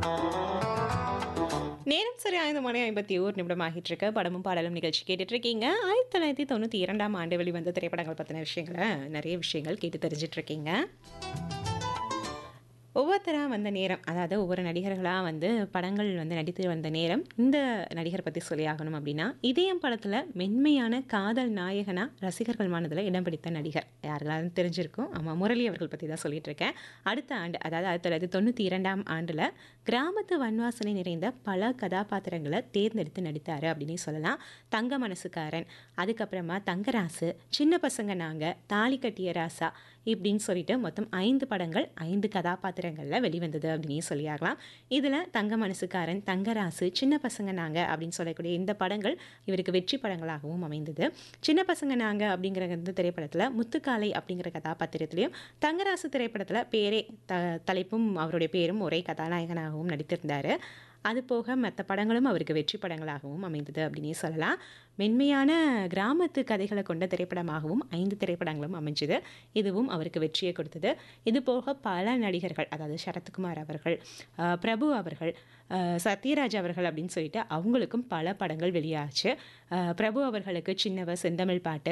நேரம் சரி ஐந்து மணி ஐம்பத்தி ஓர் நிமிடம் ஆகிட்டு இருக்கு படமும் பாடலும் நிகழ்ச்சி கேட்டுட்டு இருக்கீங்க ஆயிரத்தி தொள்ளாயிரத்தி தொண்ணூற்றி இரண்டாம் ஆண்டு வெளிவந்த திரைப்படங்கள் பற்றின விஷயங்களை நிறைய விஷயங்கள் கேட்டு தெரிஞ்சிட்டு இருக்கீங்க ஒவ்வொருத்தராக வந்த நேரம் அதாவது ஒவ்வொரு நடிகர்களாக வந்து படங்கள் வந்து நடித்து வந்த நேரம் இந்த நடிகர் பற்றி சொல்லி ஆகணும் அப்படின்னா இதயம் படத்தில் மென்மையான காதல் நாயகனா ரசிகர்கள் மனதில் இடம் பிடித்த நடிகர் யாருக்காவது தெரிஞ்சிருக்கும் ஆமாம் முரளி அவர்கள் பற்றி தான் சொல்லிட்டு இருக்கேன் அடுத்த ஆண்டு அதாவது ஆயிரத்தி தொள்ளாயிரத்தி தொண்ணூற்றி இரண்டாம் ஆண்டில் கிராமத்து வன்வாசனை நிறைந்த பல கதாபாத்திரங்களை தேர்ந்தெடுத்து நடித்தார் அப்படின்னு சொல்லலாம் தங்க மனசுக்காரன் அதுக்கப்புறமா தங்கராசு சின்ன பசங்க நாங்கள் தாலி கட்டிய ராசா இப்படின்னு சொல்லிட்டு மொத்தம் ஐந்து படங்கள் ஐந்து கதாபாத்திரங்களில் வெளிவந்தது அப்படின்னு சொல்லியாகலாம் இதில் தங்க மனசுக்காரன் தங்கராசு சின்ன பசங்க நாங்கள் அப்படின்னு சொல்லக்கூடிய இந்த படங்கள் இவருக்கு வெற்றி படங்களாகவும் அமைந்தது சின்ன பசங்க நாங்கள் அப்படிங்கிற இந்த திரைப்படத்தில் முத்துக்காலை அப்படிங்கிற கதாபாத்திரத்திலையும் தங்கராசு திரைப்படத்தில் பேரே த தலைப்பும் அவருடைய பேரும் ஒரே கதாநாயகனாகவும் நடித்திருந்தார் அது போக மற்ற படங்களும் அவருக்கு வெற்றி படங்களாகவும் அமைந்தது அப்படின்னே சொல்லலாம் மென்மையான கிராமத்து கதைகளை கொண்ட திரைப்படமாகவும் ஐந்து திரைப்படங்களும் அமைஞ்சுது இதுவும் அவருக்கு வெற்றியை கொடுத்தது இது போக பல நடிகர்கள் அதாவது சரத்குமார் அவர்கள் அஹ், பிரபு அவர்கள் அஹ், சத்யராஜ் அவர்கள் அப்படின்னு சொல்லிட்டு அவங்களுக்கும் பல படங்கள் வெளியாச்சு அஹ், பிரபு அவர்களுக்கு சின்னவ செந்தமிழ் பாட்டு